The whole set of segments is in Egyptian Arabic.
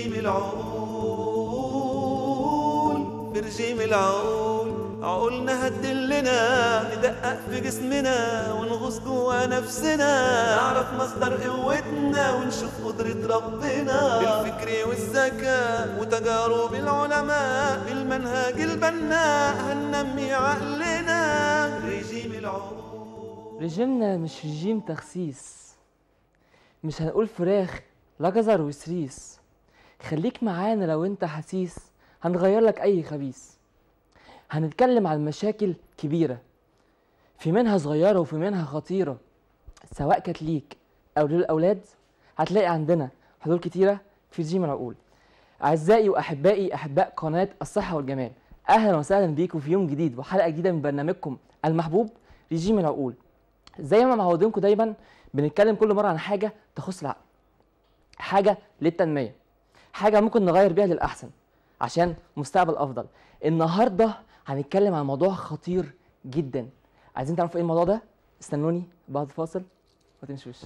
رجيم العقول في رجيم العقول عقولنا هتدلنا ندقق في جسمنا ونغوص جوا نفسنا نعرف مصدر قوتنا ونشوف قدرة ربنا بالفكر والذكاء وتجارب العلماء بالمنهج البناء هننمي عقلنا رجيم العقول رجيمنا مش رجيم تخسيس مش هنقول فراخ لا جزر وسريس خليك معانا لو انت حسيس هنغير لك اي خبيث هنتكلم عن مشاكل كبيرة في منها صغيرة وفي منها خطيرة سواء كانت ليك أو للأولاد هتلاقي عندنا حلول كتيرة في رجيم العقول أعزائي وأحبائي أحباء قناة الصحة والجمال أهلا وسهلا بيكم في يوم جديد وحلقة جديدة من برنامجكم المحبوب رجيم العقول زي ما معودينكم دايما بنتكلم كل مرة عن حاجة تخص العقل حاجة للتنمية حاجة ممكن نغير بيها للأحسن عشان مستقبل أفضل النهاردة هنتكلم عن موضوع خطير جدا عايزين تعرفوا ايه الموضوع ده استنوني بعد الفاصل ما تمشوش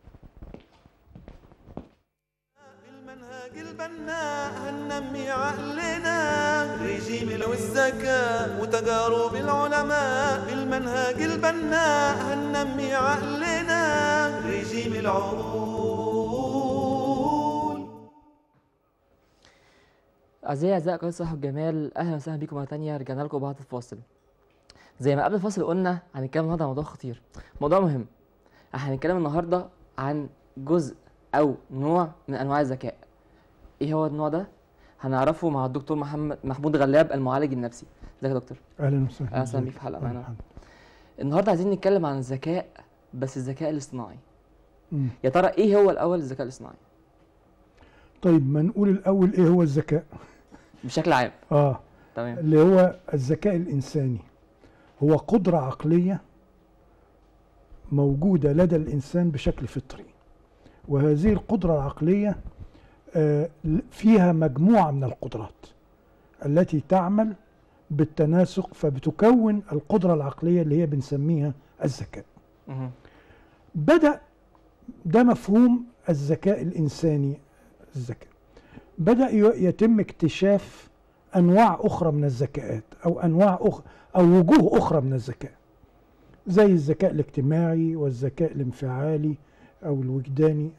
بالمنهج البناء هننمي عقلنا رجيم والذكاء وتجارب العلماء بالمنهج البناء هننمي عقلنا رجيم العقول أعزائي أعزائي قناة الصحة والجمال أهلا وسهلا بيكم مرة تانية رجعنا لكم بعد الفاصل زي ما قبل الفاصل قلنا هنتكلم النهارده عن موضوع خطير موضوع مهم احنا هنتكلم النهارده عن جزء أو نوع من أنواع الذكاء إيه هو النوع ده؟ هنعرفه مع الدكتور محمد محمود غلاب المعالج النفسي ازيك يا دكتور اهلا وسهلا أهلا وسهلا بيك في حلقة معانا النهارده عايزين نتكلم عن الذكاء بس الذكاء الاصطناعي مم. يا ترى ايه هو الاول الذكاء الاصطناعي طيب ما نقول الاول ايه هو الذكاء بشكل عام اه تمام اللي هو الذكاء الانساني هو قدره عقليه موجوده لدى الانسان بشكل فطري وهذه القدره العقليه آه، فيها مجموعه من القدرات التي تعمل بالتناسق فبتكون القدره العقليه اللي هي بنسميها الذكاء مهم. بدأ ده مفهوم الذكاء الإنساني الذكاء بدأ ي- يتم اكتشاف أنواع أخرى من الذكاءات أو أنواع أخرى أو وجوه أخرى من الذكاء زي الذكاء الاجتماعي والذكاء الانفعالي أو الوجداني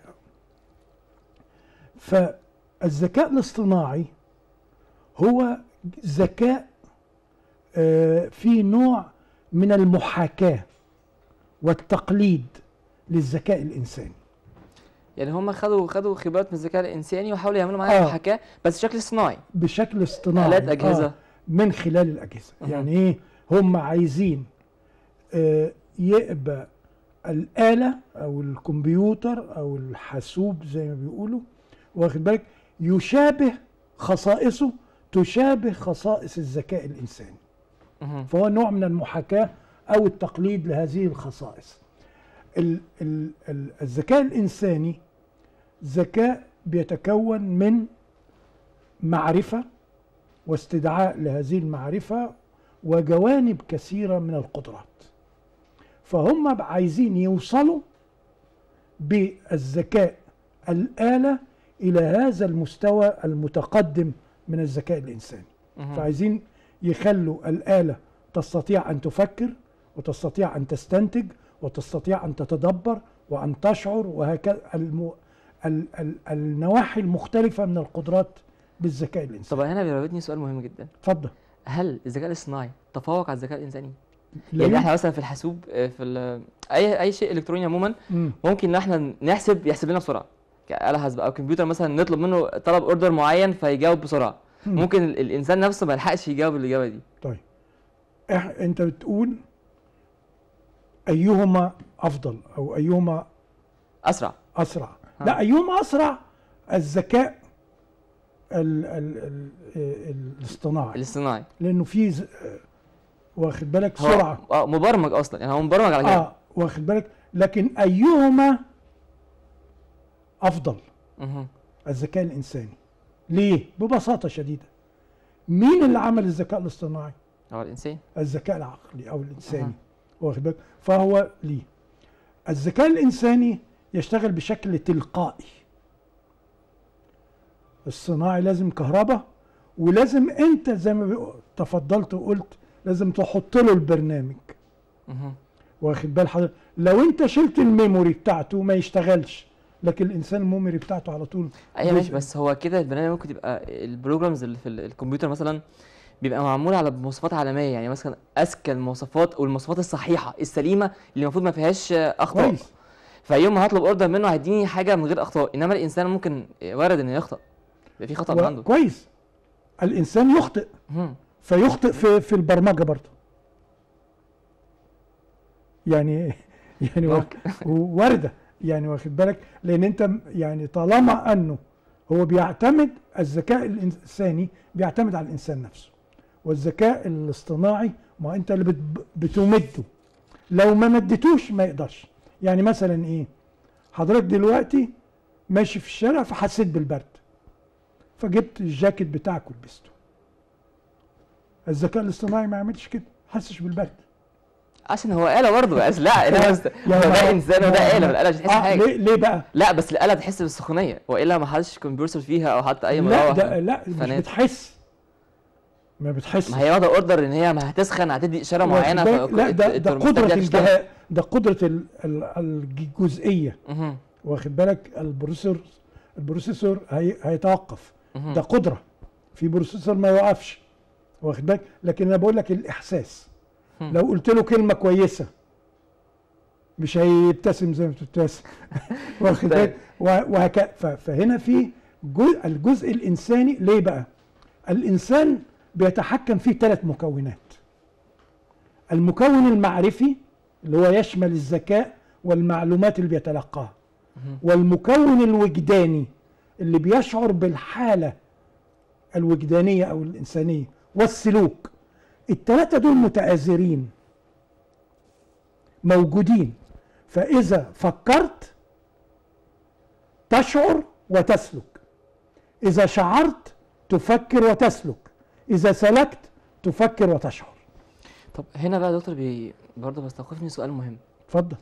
فالذكاء الاصطناعي هو ذكاء آه، في نوع من المحاكاة والتقليد للذكاء الإنساني يعني هم خدوا خدوا خبرات من الذكاء الانساني وحاولوا يعملوا معاها آه. محاكاه بس بشكل صناعي بشكل اصطناعي آلات أجهزة. آه من خلال الأجهزة مهم. يعني إيه هم عايزين آه يبقى الآلة أو الكمبيوتر أو الحاسوب زي ما بيقولوا واخد بالك يشابه خصائصه تشابه خصائص الذكاء الإنساني مهم. فهو نوع من المحاكاة أو التقليد لهذه الخصائص ال ال ال الذكاء الإنساني ذكاء بيتكون من معرفة واستدعاء لهذه المعرفة وجوانب كثيرة من القدرات فهم عايزين يوصلوا بالذكاء الآلة إلى هذا المستوى المتقدم من الذكاء الإنساني مهم. فعايزين يخلوا الآلة تستطيع أن تفكر وتستطيع أن تستنتج وتستطيع أن تتدبر وأن تشعر وهكذا الم... ال... ال... النواحي المختلفة من القدرات بالذكاء الإنساني طب هنا بيراودني سؤال مهم جدا اتفضل هل الذكاء الاصطناعي تفوق على الذكاء الانساني لا يعني يمكن- احنا مثلا في الحاسوب آه، في ال- اي اي شيء الكتروني عموما مم. ممكن ان احنا نحسب يحسب لنا بسرعه كآلة حاسبة او كمبيوتر مثلا نطلب منه طلب اوردر معين فيجاوب بسرعه مم. ممكن ال- الانسان نفسه ما يلحقش يجاوب الاجابه دي طيب إح... أنت بتقول أيهما أفضل أو أيهما اسرع أسرع ها. لا أيهما أسرع الذكاء ال... ال... ال... ال... الاصطناعي الاصطناعي لانه في ز... آه، واخد بالك هو سرعه اه مبرمج اصلا يعني هو مبرمج على كده اه واخد بالك لكن ايهما افضل مهم. الذكاء الانساني ليه ببساطه شديده مين اللي عمل الذكاء الاصطناعي هو الانسان الذكاء العقلي او الانساني أها. واخد بالك فهو ليه الذكاء الانساني يشتغل بشكل تلقائي الصناعي لازم كهرباء ولازم انت زي ما بيقول- تفضلت وقلت لازم تحط له البرنامج مهم. واخد بال حضرتك لو انت شلت الميموري بتاعته ما يشتغلش لكن الانسان الميموري بتاعته على طول ايوه ماشي جزء- بس هو كده البرنامج ممكن تبقى البروجرامز اللي في ال- الكمبيوتر مثلا بيبقى معمول على مواصفات عالميه يعني مثلا اذكى المواصفات والمواصفات الصحيحه السليمه اللي المفروض ما فيهاش آه، اخطاء كويس فيوم ما هطلب اوردر منه هيديني حاجه من غير اخطاء انما الانسان ممكن وارد انه يخطأ يبقى في خطأ من و- عنده كويس الانسان يخطئ مهم. فيخطئ في في البرمجه برضه يعني يعني وا- ممكن. وارده يعني واخد بالك لان انت م- يعني طالما انه هو بيعتمد الذكاء الانساني بيعتمد على الانسان نفسه والذكاء الاصطناعي ما انت اللي بت- بتمده لو ما مدتوش ما يقدرش يعني مثلا ايه حضرتك دلوقتي ماشي في الشارع فحسيت بالبرد فجبت الجاكيت بتاعك ولبسته الذكاء الاصطناعي ما يعملش كده حسش بالبرد عشان هو آلة برضه بس لا انا بس هو ده انسان وده آلة الآلة مش هتحس آه حاجه ليه, ليه بقى؟ لا بس الآلة بتحس بالسخونيه والا ما حدش كمبيوتر فيها او حتى اي لا مروحه ده لا مش فنات. بتحس ما بتحس ما هي واخده اوردر ان هي ما هتسخن هتدي اشاره معينه واخد بالك؟ لا ده ده فالترموستات قدرة دي هتشتغل. الجهاز ده قدرة ال- ال- الجزئية مهم. واخد بالك البروسيسور البروسيسور هي هيتوقف مهم. ده قدرة في بروسيسور ما يوقفش واخد بالك لكن انا بقول لك الاحساس هم. لو قلت له كلمة كويسة مش هيبتسم زي ما بتبتسم واخد طيب. بالك وهكذا فهنا في جزء الجزء الانساني ليه بقى؟ الانسان بيتحكم فيه ثلاث مكونات المكون المعرفي اللي هو يشمل الذكاء والمعلومات اللي بيتلقاها مهم. والمكون الوجداني اللي بيشعر بالحالة الوجدانية أو الإنسانية والسلوك الثلاثة دول متآزرين موجودين فإذا فكرت تشعر وتسلك إذا شعرت تفكر وتسلك إذا سلكت تفكر وتشعر طب هنا بقى يا دكتور بي... برضه بيستوقفني سؤال مهم اتفضل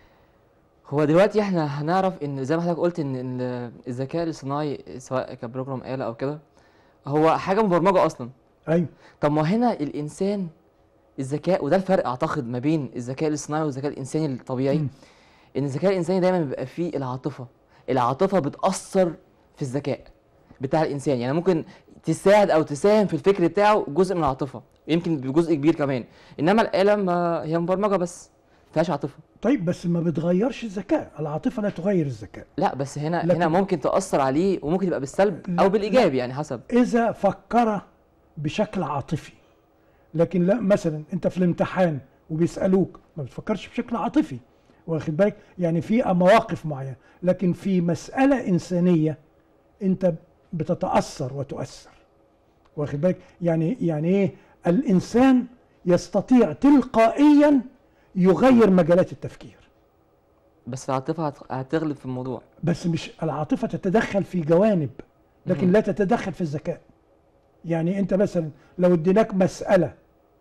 هو دلوقتي احنا هنعرف ان زي ما حضرتك قلت ان إن الذكاء الاصطناعي سواء كبروجرام آلة او كده هو حاجه مبرمجه اصلا أيوه طب ما هنا الانسان الذكاء وده الفرق اعتقد ما بين الذكاء الاصطناعي والذكاء الانساني الطبيعي مم. ان الذكاء الانساني دايما بيبقى فيه العاطفه العاطفه بتاثر في الذكاء بتاع الانسان يعني ممكن تساعد او تساهم في الفكر بتاعه جزء من العاطفه يمكن بجزء كبير كمان انما الاله ما هي مبرمجه بس ما فيهاش عاطفه طيب بس ما بتغيرش الذكاء العاطفة لا تغير الذكاء لا بس هنا لكن- هنا ممكن تاثر عليه وممكن تبقى بالسلب لا- او لا. بالايجاب يعني حسب إذا فكر بشكل عاطفي لكن لا مثلا أنت في الامتحان وبيسألوك ما بتفكرش بشكل عاطفي واخد بالك يعني في مواقف معينة لكن في مسألة إنسانية أنت بتتأثر وتؤثر واخد بالك يعني يعني إيه الإنسان يستطيع تلقائيا يغير مجالات التفكير بس العاطفه هت- هتغلب في الموضوع بس مش العاطفة تتدخل في جوانب لكن مهم. لا تتدخل في الذكاء يعني انت مثلا لو اديناك مسألة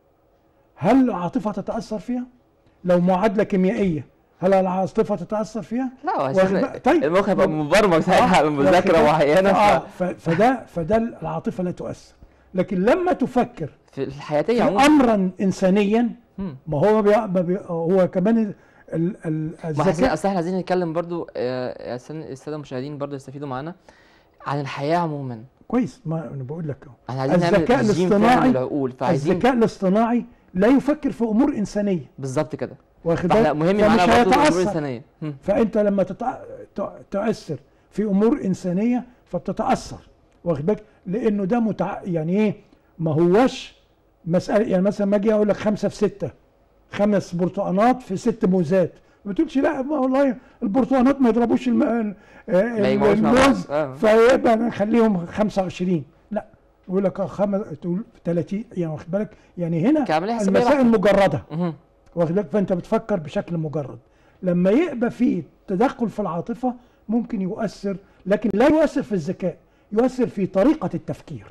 هل العاطفة تتأثر فيها؟ لو معادلة كيميائية هل العاطفة تتأثر فيها؟ لا واخد عشان بالك؟ طيب. المخ هيبقى مبرمج ساعتها آه، على مذاكره واخد بالك؟ معينه اه ف... ف- فده فده العاطفة لا تؤثر لكن لما تفكر في الحياتيه في عموما امرا انسانيا مم. ما هو بي ما بي هو كمان ال- ال- ال- ما احنا الذكاء اصل احنا عايزين نتكلم برضو آه، عشان الساده المشاهدين برضو يستفيدوا معانا عن الحياه عموما كويس ما انا بقول لك اهو احنا عايزين نعمل الذكاء تسجيل فعلا الاصطناعي للعقول فعايزين الذكاء الاصطناعي لا يفكر في امور انسانيه بالظبط كده واخد فاحنا بالك مهم فمش معانا برضو الامور هيتاثر الانسانيه مم. فانت لما تتع... ت- تؤثر في امور انسانيه فبتتاثر واخد بالك لانه ده متع... يعني ايه ما هوش مساله يعني مثلا ما اجي اقول لك خمسه في سته خمس برتقانات في ست موزات ما تقولش لا ما والله البرتقانات ما يضربوش الم... ال- ما يجمعوش مع بعض. الموز آه. فيبقى نخليهم 25 لا يقول لك خمس تقول 30 يعني واخد بالك يعني هنا كعمليه حسابيه المسائل مجرده مهم. واخد بالك فانت بتفكر بشكل مجرد لما يبقى فيه تدخل في العاطفه ممكن يؤثر لكن لا يؤثر في الذكاء يؤثر في طريقه التفكير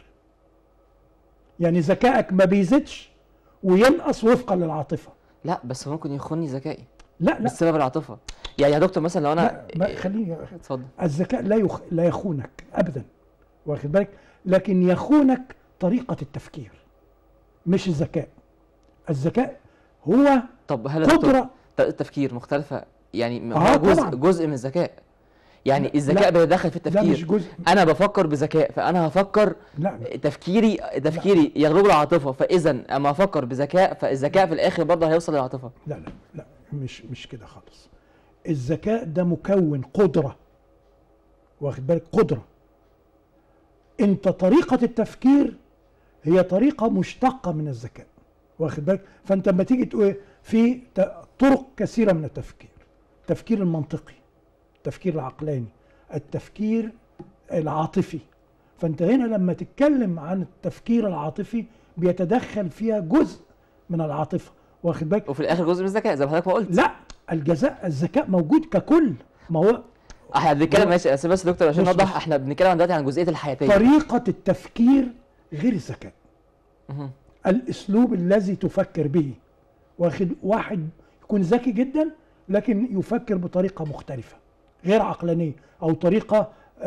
يعني ذكائك ما بيزيدش وينقص وفقا للعاطفه لا بس ممكن يخوني ذكائي لا لا بسبب العاطفه يعني يا دكتور مثلا لو انا لا ما خليني اتفضل الذكاء لا يخ... لا يخونك ابدا واخد بالك لكن يخونك طريقه التفكير مش الذكاء الذكاء هو طب هل يا دكتور قدره طريقه التفكير مختلفه يعني م- آه، هو جزء طبعاً. جزء من الذكاء يعني لا، الذكاء لا. بيتدخل في لا مش التفكير جزء انا بفكر بذكاء فانا هفكر لا تفكيري تفكيري يغلب العاطفه فاذا اما افكر بذكاء فالذكاء في الاخر برضه هيوصل للعاطفه لا لا لا مش مش كده خالص الذكاء ده مكون قدرة واخد بالك قدرة انت طريقة التفكير هي طريقة مشتقة من الذكاء واخد بالك فانت لما تيجي تقول إيه؟ في ت- طرق كثيرة من التفكير التفكير المنطقي التفكير العقلاني التفكير العاطفي فانت هنا لما تتكلم عن التفكير العاطفي بيتدخل فيها جزء من العاطفة واخد بالك وفي الاخر جزء من الذكاء زي ما حضرتك ما قلت لا الجزاء الذكاء موجود ككل ما هو احنا بنتكلم هو- ماشي بس بس يا دكتور عشان بص- نوضح بص. احنا بنتكلم دلوقتي عن جزئيه الحياتيه طريقة التفكير غير الذكاء مهم. الاسلوب الذي تفكر به واخد واحد يكون ذكي جدا لكن يفكر بطريقة مختلفة غير عقلانية او طريقة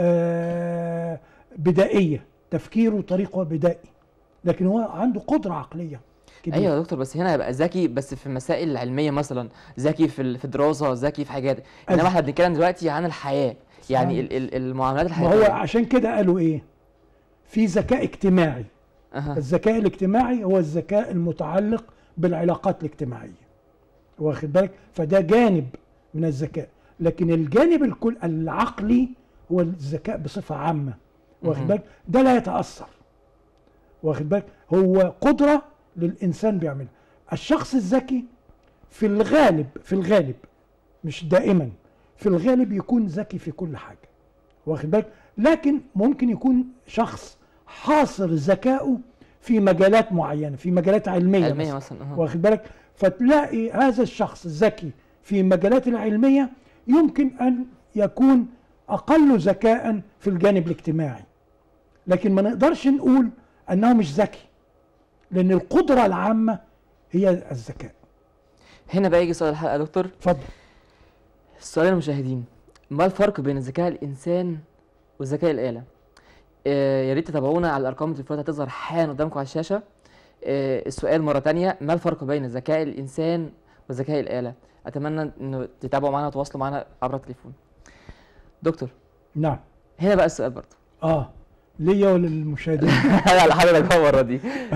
آه بدائية تفكيره طريقة بدائي لكن هو عنده قدرة عقلية كبيرة ايوه يا دكتور بس هنا هيبقى ذكي بس في المسائل العلميه مثلا ذكي في ال- في الدراسه ذكي في حاجات انما أز- احنا بنتكلم دلوقتي عن الحياه يعني ال- ال- المعاملات ما هو الحياتيه عشان كده قالوا ايه في ذكاء اجتماعي أها. الذكاء الاجتماعي هو الذكاء المتعلق بالعلاقات الاجتماعية واخد بالك فده جانب من الذكاء لكن الجانب الكل العقلي هو الذكاء بصفة عامة واخد مهم. بالك ده لا يتأثر واخد بالك هو قدرة للإنسان بيعملها الشخص الذكي في الغالب في الغالب مش دائما في الغالب يكون ذكي في كل حاجة واخد بالك لكن ممكن يكون شخص حاصر ذكائه في مجالات معينة في مجالات علمية, علميه مثلا مثلا أها. واخد بالك فتلاقي هذا الشخص الذكي في المجالات العلمية يمكن أن يكون أقل ذكاء في الجانب الاجتماعي لكن ما نقدرش نقول أنه مش ذكي لأن القدرة العامة هي الذكاء هنا بقى يجي سؤال الحلقه يا دكتور اتفضل السؤال للمشاهدين ما الفرق بين ذكاء الانسان وذكاء الاله آه يا ريت تتابعونا على الارقام التليفونات هتظهر حالا قدامكم على الشاشه آه السؤال مره تانية ما الفرق بين ذكاء الانسان وذكاء الاله اتمنى انه تتابعوا معنا وتواصلوا معنا عبر التليفون دكتور نعم هنا بقى السؤال برضه اه ليا وللمشاهدين على حضرتك المره دي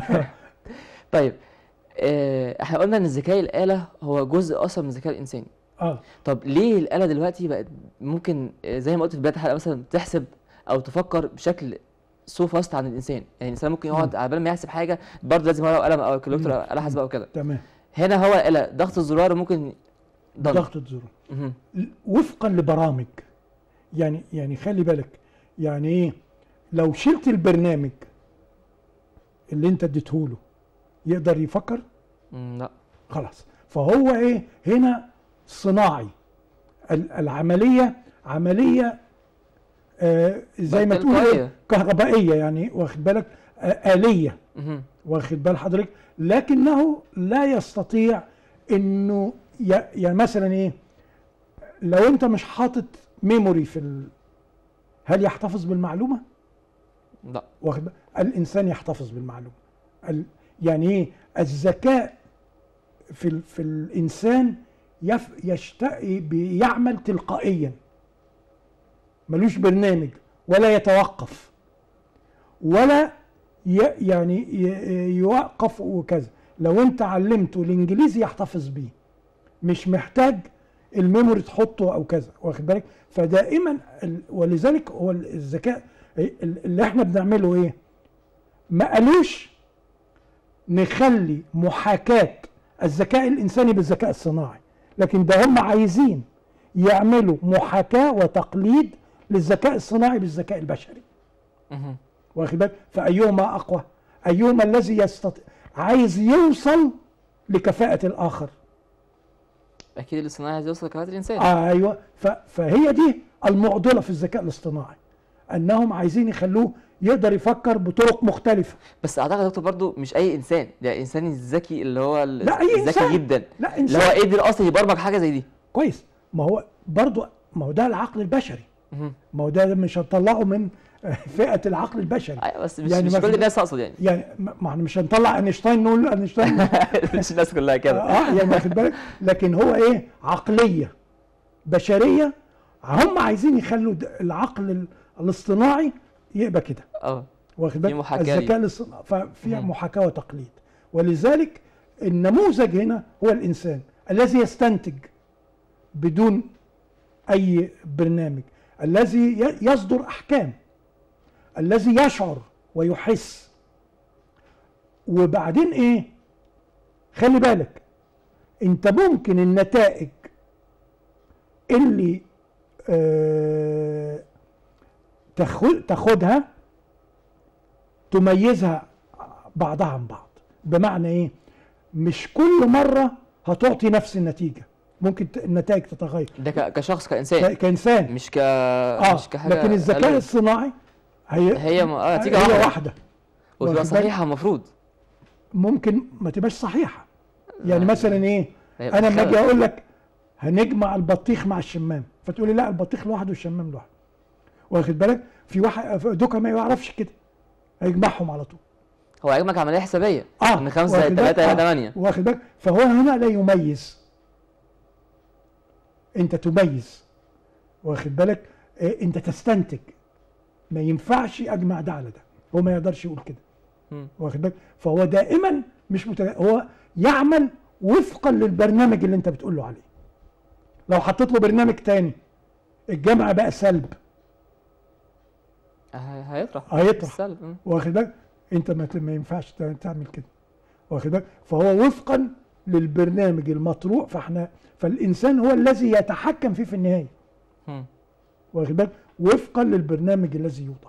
طيب آه، احنا قلنا ان الذكاء الاله هو جزء اصلا من الذكاء الانساني اه طب ليه الاله دلوقتي بقت ممكن آه، زي ما قلت في بدايه الحلقه مثلا تحسب او تفكر بشكل سو فاست عن الانسان يعني الانسان ممكن يقعد على بال ما يحسب حاجه برضه لازم ورقه وقلم او كالكوليتر او آلة حاسبه او كده تمام هنا هو الاله ضغط الزرار ممكن ضن ضغط الزرار مهم. وفقا لبرامج يعني يعني خلي بالك يعني ايه لو شلت البرنامج اللي انت اديته له يقدر يفكر مم، لا خلاص فهو ايه هنا صناعي ال- العمليه عمليه آه زي ما بقت تقول إيه؟ تلقائية. كهربائيه يعني واخد بالك آه آلية مهم. واخد بال حضرتك لكنه لا يستطيع انه ي- يعني مثلا ايه لو انت مش حاطط ميموري في ال... هل يحتفظ بالمعلومه لا واخد بال- الانسان يحتفظ بالمعلومه ال... يعني ايه الذكاء في ال... في الانسان يف... يشت... بيعمل تلقائيا ملوش برنامج ولا يتوقف ولا ي... يعني ي... يوقف وكذا لو انت علمته الانجليزي يحتفظ بيه مش محتاج الميموري تحطه او كذا واخد بالك فدائما ال... ولذلك هو الذكاء ال- اللي احنا بنعمله ايه ما قالوش نخلي محاكاة الذكاء الإنساني بالذكاء الصناعي لكن ده هم عايزين يعملوا محاكاة وتقليد للذكاء الصناعي بالذكاء البشري مهم. واخد بالك فأيهما أقوى أيهما الذي يستطيع عايز يوصل لكفاءة الآخر اكيد الاصطناعي عايز يوصل لكفاءه الانسان آه ايوه ف- فهي دي المعضله في الذكاء الاصطناعي انهم عايزين يخلوه يقدر يفكر بطرق مختلفه بس اعتقد يا دكتور برضه مش اي انسان ده انسان الذكي اللي هو ال- لا، أي الذكي إنسان. جدا لا اللي هو انسان قدر اصلا يبرمج حاجه زي دي كويس ما هو برضو ما هو ده العقل البشري مهم. ما هو ده مش هتطلعه من فئه العقل البشري ايوه بس مش, يعني مش ما كل في- الناس اقصد يعني يعني ما ما احنا مش هنطلع اينشتاين نقول اينشتاين مش الناس كلها كده اه يعني واخد بالك لكن هو ايه عقليه بشريه هم عايزين يخلوا د- العقل ال- الاصطناعي يبقى كده اه واخد بالك محاكاة ليه. الذكاء الاصطناعي ففيها مم. محاكاه وتقليد ولذلك النموذج هنا هو الانسان الذي يستنتج بدون اي برنامج الذي ي- يصدر احكام الذي يشعر ويحس وبعدين ايه خلي بالك انت ممكن النتائج اللي آه تاخد تاخدها تميزها بعضها عن بعض بمعنى ايه مش كل مره هتعطي نفس النتيجه ممكن ت- النتائج تتغير ده ك- كشخص ك- كانسان كانسان مش ك اه مش كحاجه لكن الذكاء آلية. الصناعي هي هي م- اه نتيجه هي واحده واحده وتبقى واخد بالك؟ صحيحه المفروض ممكن ما تبقاش صحيحه يعني آه. مثلا ايه هيبقى انا لما خلل. اجي اقول لك هنجمع البطيخ مع الشمام فتقول لي لا البطيخ لوحده والشمام لوحده واخد بالك في واحد دوكا ما يعرفش كده هيجمعهم على طول هو هيجمعك عمليه حسابيه اه ان 5 واخد زائد بالك؟ 3 هي آه، 8 واخد بالك فهو هنا لا يميز انت تميز واخد بالك إيه انت تستنتج ما ينفعش اجمع ده على ده هو ما يقدرش يقول كده مم. واخد بالك فهو دائما مش مت... هو يعمل وفقا للبرنامج اللي انت بتقول له عليه لو حطيت له برنامج تاني الجمع بقى سلب هي- هيطرح هيطرح. السلب مم. واخد بالك انت ما, ما ينفعش تع- تعمل كده واخد بالك فهو وفقا للبرنامج المطروح فاحنا فالانسان هو الذي يتحكم فيه في النهايه مم. واخد بالك وفقا للبرنامج الذي يوضع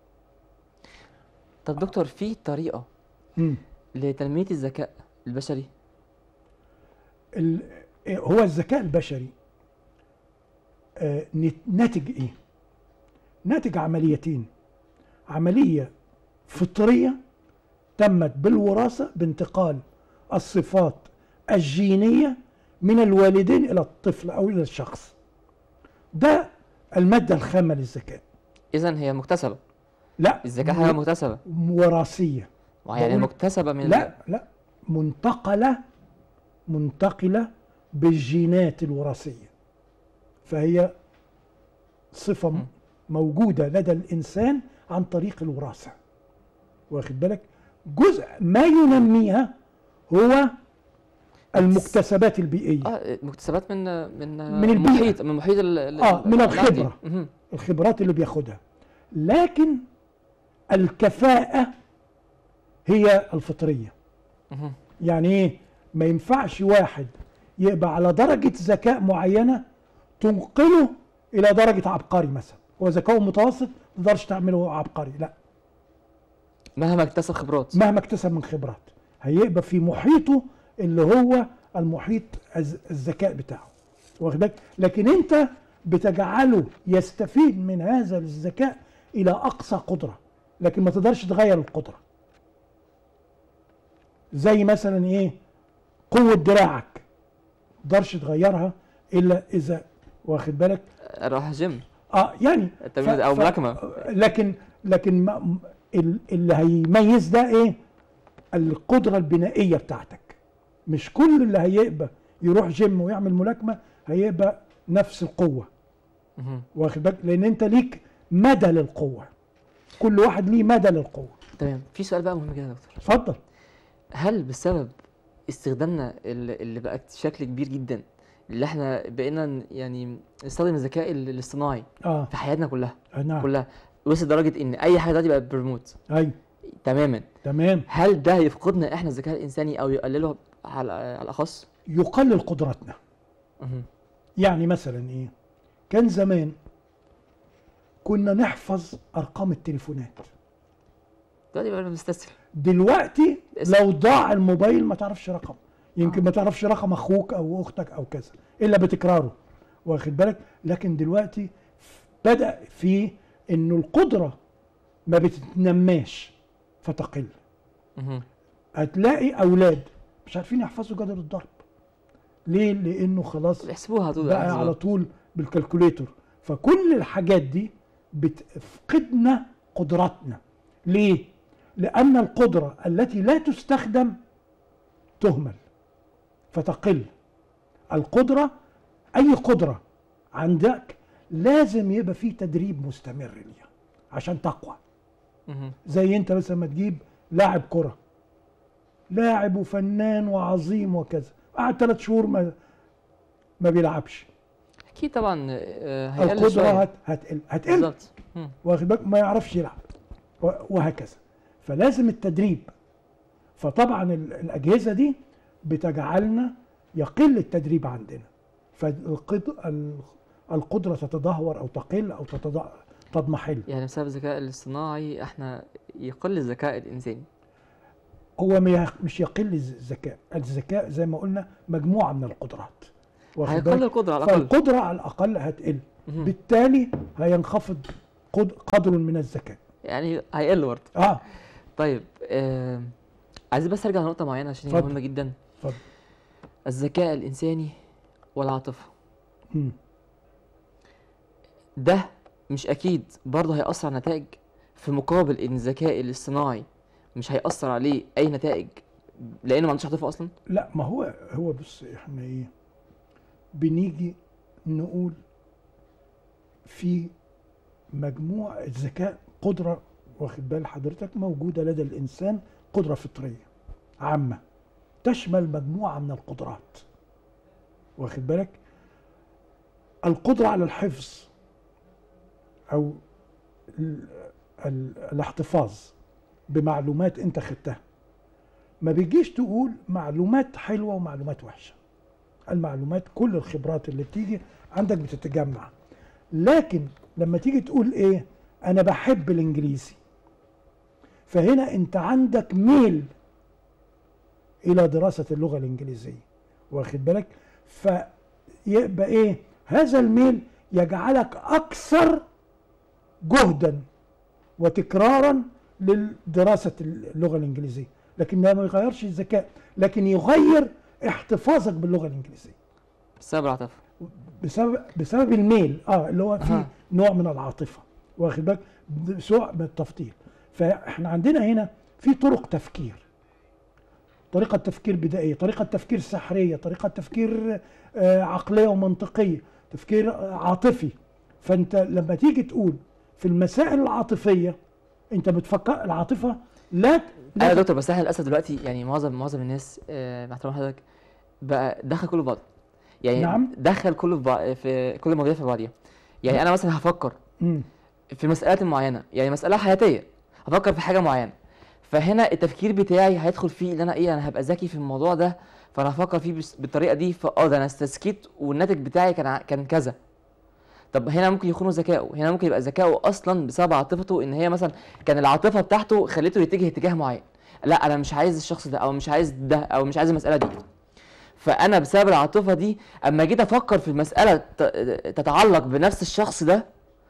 طب دكتور في طريقه مم. لتنميه الذكاء البشري ال- إيه هو الذكاء البشري آه، نت- ناتج ايه ناتج عمليتين عمليه فطريه تمت بالوراثه بانتقال الصفات الجينيه من الوالدين الى الطفل او الى الشخص ده الماده الخام للذكاء اذا هي مكتسبه لا الذكاء حاجه مكتسبه وراثيه يعني بقول- مكتسبه من لا لا منتقلة منتقلة بالجينات الوراثية فهي صفة م- مم. موجودة لدى الإنسان عن طريق الوراثة واخد بالك جزء ما ينميها هو المكتسبات البيئية اه مكتسبات من من من البيئة. المحيط من محيط ال- ال- آه، من العادي. الخبرة. مهم. الخبرات اللي بياخدها لكن الكفاءة هي الفطرية مهم. يعني ايه ما ينفعش واحد يبقى على درجة ذكاء معينة تنقله إلى درجة عبقري مثلا هو ذكاؤه متوسط ما تقدرش تعمله عبقري لا مهما اكتسب خبرات مهما اكتسب من خبرات هيبقى في محيطه اللي هو المحيط الز- الذكاء بتاعه واخد بالك لكن انت بتجعله يستفيد من هذا الذكاء الى اقصى قدره لكن ما تقدرش تغير القدره زي مثلا ايه قوه دراعك ما تقدرش تغيرها الا اذا واخد بالك اروح جيم اه يعني التمرين او ملاكمه لكن لكن ما م- ال- اللي هيميز ده ايه القدره البنائيه بتاعتك مش كل اللي هيبقى يروح جيم ويعمل ملاكمه هيبقى نفس القوه مهم. واخد بالك لان انت ليك مدى للقوه كل واحد ليه مدى للقوه تمام في سؤال بقى مهم جدا يا دكتور اتفضل هل بسبب استخدامنا اللي اللي بقى بشكل كبير جدا اللي احنا بقينا ن- يعني نستخدم الذكاء ال- الاصطناعي اه في حياتنا كلها نعم كلها وصل لدرجه ان اي حاجه دلوقتي بقت بريموت ايوه تماما تمام هل ده هيفقدنا احنا الذكاء الانساني او يقلله على على الاخص يقلل قدراتنا مهم. يعني مثلا ايه كان زمان كنا نحفظ ارقام التليفونات دلوقتي بقى بنستسهل دلوقتي اسم. لو ضاع الموبايل ما تعرفش رقم يمكن ما تعرفش رقم اخوك او اختك او كذا الا بتكراره واخد بالك لكن دلوقتي بدا في انه القدره ما بتتنماش فتقل مهم. هتلاقي اولاد مش عارفين يحفظوا جدول الضرب ليه لانه خلاص بيحسبوها طول بقى الوقت. على طول بالكالكوليتور فكل الحاجات دي بتفقدنا قدراتنا ليه لان القدره التي لا تستخدم تهمل فتقل القدره اي قدره عندك لازم يبقى في تدريب مستمر ليها عشان تقوى مهم. زي انت مثلا ما تجيب لاعب كره لاعب وفنان وعظيم وكذا قعد ثلاث شهور ما ما بيلعبش اكيد طبعا آه، هيقل القدره شويه هت هتقل هتقل بالظبط مم. واخد بالك ما يعرفش يلعب و- وهكذا فلازم التدريب فطبعا ال- الاجهزه دي بتجعلنا يقل التدريب عندنا فالقدره تتدهور او تقل او تتض- تضمحل يعني بسبب الذكاء الاصطناعي احنا يقل الذكاء الانساني هو ما يخ- مش يقل الز- الذكاء الذكاء زي ما قلنا مجموعه من القدرات واخد هيقل بالك؟ القدره على الاقل فالقدره على الاقل هتقل مهم. بالتالي هينخفض قد- قدر من الذكاء يعني هيقل برضه اه طيب آه عايز بس ارجع لنقطه معينه عشان هي اتفضل. مهمه جدا اتفضل الذكاء الانساني والعاطفه مم. ده مش اكيد برضه هيأثر على نتائج في مقابل ان الذكاء الاصطناعي مش هيأثر عليه اي نتائج لانه ما عندوش عاطفه اصلا لا ما هو هو بص احنا ايه بنيجي نقول في مجموع الذكاء قدرة واخد بال حضرتك موجودة لدى الإنسان قدرة فطرية عامة تشمل مجموعة من القدرات واخد بالك القدرة على الحفظ أو ال- ال- الاحتفاظ بمعلومات أنت خدتها ما بيجيش تقول معلومات حلوة ومعلومات وحشة المعلومات كل الخبرات اللي بتيجي عندك بتتجمع لكن لما تيجي تقول ايه انا بحب الانجليزي فهنا انت عندك ميل الى دراسة اللغة الانجليزية واخد بالك فيبقى ايه هذا الميل يجعلك اكثر جهدا وتكرارا لدراسة اللغة الانجليزية لكن ده ما يغيرش الذكاء لكن يغير احتفاظك باللغة الانجليزية بسبب العاطفه بسبب بسبب الميل اه اللي هو فيه أها. نوع من العاطفه واخد بالك سوء من التفضيل فاحنا عندنا هنا في طرق تفكير طريقه تفكير بدائيه طريقه تفكير سحريه طريقه تفكير آه عقليه ومنطقيه تفكير آه عاطفي فانت لما تيجي تقول في المسائل العاطفيه انت بتفكر العاطفه لا ايوه لا يا دكتور بس احنا للاسف دلوقتي يعني معظم معظم الناس آه، مع احترام حضرتك بقى دخل كله في بعض يعني نعم. دخل كله في بعض في كل المواضيع في بعضيها يعني انا مثلا هفكر مم. في مسألة معينة يعني مسألة حياتية هفكر في حاجة معينة فهنا التفكير بتاعي هيدخل فيه ان انا ايه انا هبقى ذكي في الموضوع ده فانا هفكر فيه بس- بالطريقة دي فاه ده انا استسكت والناتج بتاعي كان ع- كان كذا طب هنا ممكن يكونوا ذكائه هنا ممكن يبقى ذكائه اصلا بسبب عاطفته ان هي مثلا كان العاطفة بتاعته خلته يتجه اتجاه معين لا انا مش عايز الشخص ده او مش عايز ده او مش عايز المسألة دي فانا بسبب العاطفة دي اما جيت افكر في المسألة ت- تتعلق بنفس الشخص ده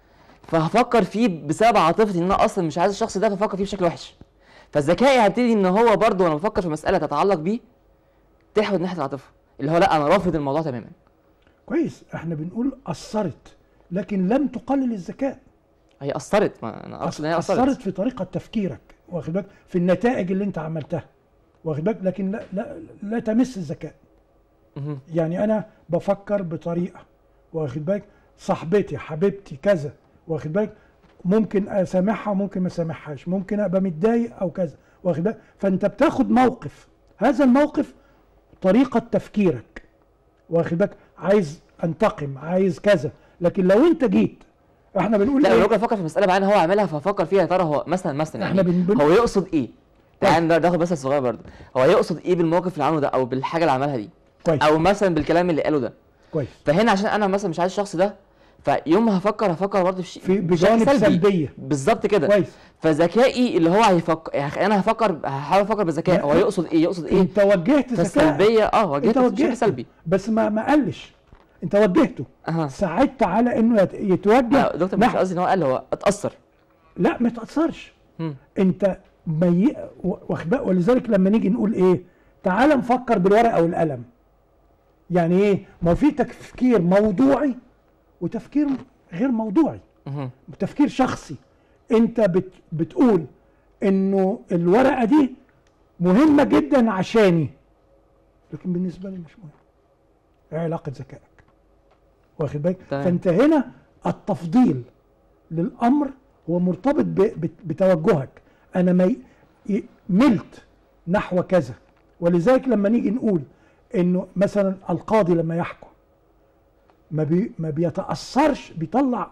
فهفكر فيه بسبب عاطفتي ان انا اصلا مش عايز الشخص ده فافكر فيه بشكل وحش فالذكاء هيبتدي ان هو برضه وانا بفكر في مساله تتعلق بيه تحود ناحيه العاطفه اللي هو لا انا رافض الموضوع تماما كويس احنا بنقول اثرت لكن لم تقلل الذكاء هي اثرت ما انا اقصد ان هي اثرت اثرت في طريقه تفكيرك واخد بالك في النتائج اللي انت عملتها واخد بالك لكن لا لا لا تمس الذكاء مهم. يعني انا بفكر بطريقه واخد بالك صاحبتي حبيبتي كذا واخد بالك ممكن اسامحها وممكن ما اسامحهاش ممكن ابقى متضايق او كذا واخد بالك فانت بتاخد موقف هذا الموقف طريقه تفكيرك واخد بالك عايز انتقم عايز كذا لكن لو انت جيت احنا بنقول لا إيه؟ لو ممكن افكر في مساله معينه هو عاملها فافكر فيها يا ترى هو مثلا مثلا احنا يعني بن- بن- هو يقصد ايه تعال ناخد بس الصغير برضه هو يقصد ايه بالموقف اللي عمله ده او بالحاجه اللي عملها دي كويس او مثلا بالكلام اللي قاله ده كويس فهنا عشان انا مثلا مش عايز الشخص ده فيوم ما هفكر هفكر برضه في شيء في بشكل بجانب سلبي. سلبيه بالظبط كده كويس فذكائي اللي هو هيفكر يعني انا هفكر هحاول افكر بذكاء لا. هو يقصد ايه يقصد ايه انت وجهت ذكاء فالسلبيه اه وجهت انت بشكل وجهته سلبي بس ما ما قالش انت وجهته اها ساعدت على انه يت- يتوجه لا، دكتور مش نحو- قصدي ان هو قال هو اتاثر لا ما تاثرش مم. انت مي... و- واخد بالك؟ ولذلك لما نيجي نقول ايه تعال نفكر بالورقه والقلم يعني ايه ما هو في تفكير موضوعي وتفكير غير موضوعي مهم. تفكير شخصي انت بت بتقول انه الورقه دي مهمه جدا عشاني لكن بالنسبه لي مش مهم ايه علاقه ذكائك واخد بالك تمام. فانت هنا التفضيل للامر هو مرتبط ب- بت- بتوجهك انا ما ي- ي- ملت نحو كذا ولذلك لما نيجي نقول انه مثلا القاضي لما يحكم ما بي ما بيتاثرش بيطلع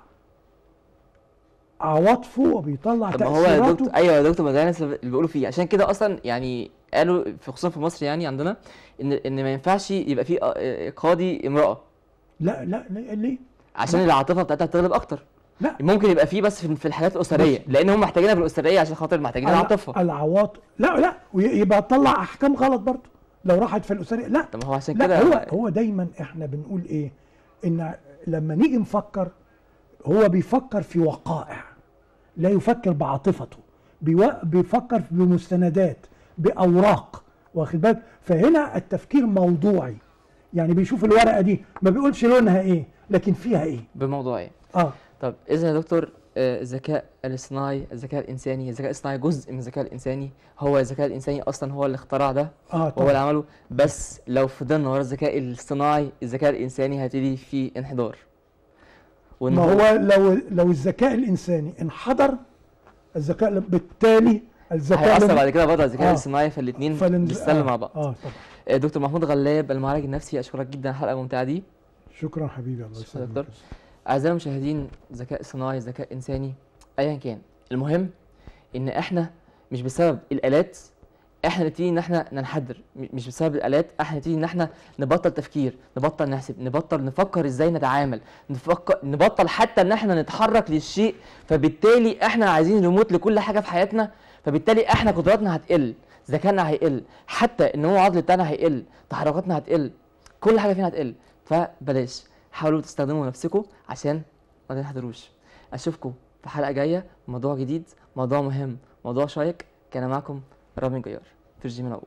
عواطفه وبيطلع طب ما هو يا تاثيراته دكتور ايوه يا دكتور ما ده نفس اللي بيقولوا فيه عشان كده اصلا يعني قالوا في خصوصا في مصر يعني عندنا ان ان ما ينفعش يبقى في آه، قاضي امراه لا لا لا- ليه؟ عشان العاطفه بتاعتها بتغلب اكتر لا ممكن يبقى في بس في في الحالات الاسريه بص. لان هم محتاجينها في الاسريه عشان خاطر محتاجين الع- العاطفه العواطف لا لا ويبقى تطلع احكام غلط برضه لو راحت في الاسريه لا طب ما هو عشان لا كده هو هو دايما احنا بنقول ايه ان لما نيجي نفكر هو بيفكر في وقائع لا يفكر بعاطفته بيو- بيفكر بمستندات باوراق واخد بالك فهنا التفكير موضوعي يعني بيشوف الورقه دي ما بيقولش لونها ايه لكن فيها ايه بموضوعيه اه طب اذا يا دكتور آه، الذكاء الاصطناعي الذكاء الانساني الذكاء الاصطناعي جزء من الذكاء الانساني هو الذكاء الانساني اصلا هو اللي اخترع ده اه هو طبعا اللي عمله بس لو فضلنا ورا الذكاء الاصطناعي الذكاء الانساني هيبتدي في انحدار وإن ما هو لو لو الذكاء الانساني انحدر الذكاء بالتالي الذكاء هيأثر الان- بعد كده برضه على الذكاء آه. الاصطناعي فالاثنين فالان- بيشتغلوا آه، مع بعض اه طبعا آه، دكتور محمود غلاب المعالج النفسي اشكرك جدا على الحلقه الممتعه دي شكرا حبيبي الله شكرا يسلمك دكتور. اعزائي المشاهدين ذكاء صناعي ذكاء انساني ايا كان المهم ان احنا مش بسبب الالات احنا نبتدي ان احنا ننحدر م- مش بسبب الالات احنا نبتدي ان احنا نبطل تفكير نبطل نحسب نبطل نفكر ازاي نتعامل نفكر نبطل حتى ان احنا نتحرك للشيء فبالتالي احنا عايزين ريموت لكل حاجه في حياتنا فبالتالي احنا قدراتنا هتقل ذكائنا هيقل حتى النمو العضلي بتاعنا هيقل تحركاتنا هتقل كل حاجه فينا هتقل فبلاش حاولوا تستخدموا نفسكم عشان ما تنحدروش اشوفكم في حلقه جايه موضوع جديد موضوع مهم موضوع شيق كان معكم رامي جيار في الجيم الاول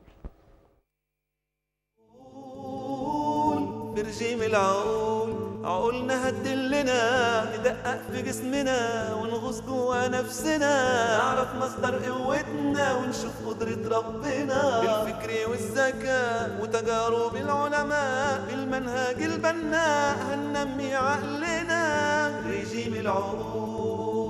عقول برجيم العقول عقولنا هتدلنا ندقق في جسمنا ونغوص جوا نفسنا نعرف مصدر قوتنا ونشوف قدرة ربنا بالفكر والذكاء وتجارب العلماء بالمنهج البناء هننمي عقلنا رجيم العقول